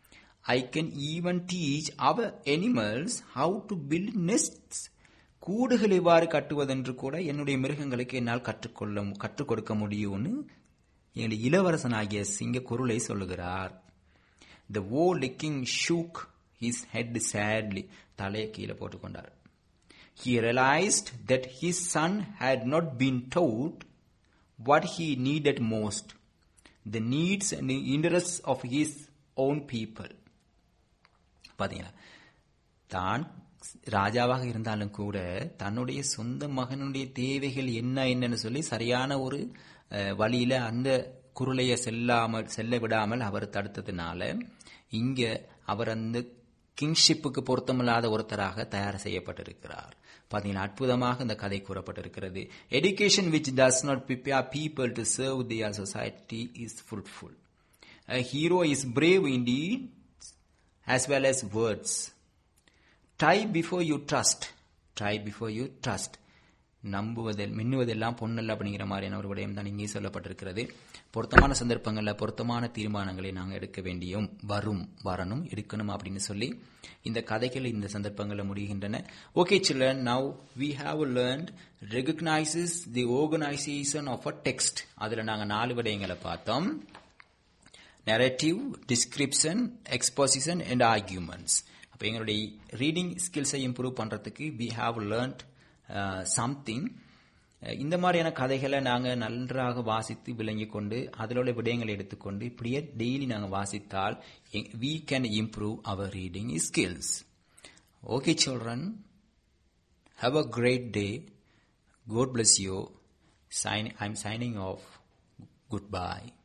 I can even teach our animals how to build nests. கூடுகள் எவ்வாறு கட்டுவதென்று கூட என்னுடைய மிருகங்களுக்கு என்னால் கற்றுக்கொள்ள கற்றுக் கொடுக்க முடியும்னு என்னுடைய இளவரசனாகிய சிங்க குருளை சொல்லுகிறார் The old king shook his head sadly. தலையை கீழே போட்டுக்கொண்டார் He realized that his son had not been taught what he needed most, the needs and the interests of his own people. பாத்தீங்களா தான் ராஜாவாக இருந்தாலும் கூட தன்னுடைய சொந்த மகனுடைய தேவைகள் என்ன என்னன்னு சொல்லி சரியான ஒரு அஹ், வழியில அந்த குருளைய செல்லாமல் செல்ல விடாமல் அவர் தடுத்ததுனால இங்க அவர் அந்த கிங்ஷிப்புக்கு பொருத்தமில்லாத ஒருத்தராக தயார் செய்யப்பட்டிருக்கிறார் பாத்தீங்கன்னா அற்புதமாக இந்த கதை கூறப்பட்டிருக்கிறது education which does not prepare people to serve their society is fruitful a hero is brave indeed as well as words try before you trust try before you trust நம்புவதில் மின்னுவதெல்லாம் பொன்னல்ல அப்படிங்கிற மாதிரியான ஒரு விடயம் தான் இங்கே சொல்லப்பட்டிருக்கிறது பொருத்தமான சந்தர்ப்பங்களில் பொருத்தமான தீர்மானங்களை நாங்கள் எடுக்க வேண்டியும் வரும் வரணும் எடுக்கணும் அப்படின்னு சொல்லி இந்த கதைகள் இந்த சந்தர்ப்பங்களில் முடிகின்றன okay children now we have learned recognises the organisation of a text அதில் நாங்கள் நாலு விடயங்களை பார்த்தோம் narrative description exposition and arguments அப்போ எங்களுடைய ரீடிங் ஸ்கில்ஸை இம்ப்ரூவ் பண்ணுறதுக்கு வி ஹாவ் லேர்ன்ட் சம்திங் இந்த மாதிரியான கதைகளை நாங்கள் நன்றாக வாசித்து விளங்கிக் கொண்டு அதில் உள்ள விடயங்களை எடுத்துக்கொண்டு இப்படியே டெய்லி நாங்கள் வாசித்தால் we can improve our reading skills okay children have a great day God bless you. Sign, I'm signing off. Goodbye.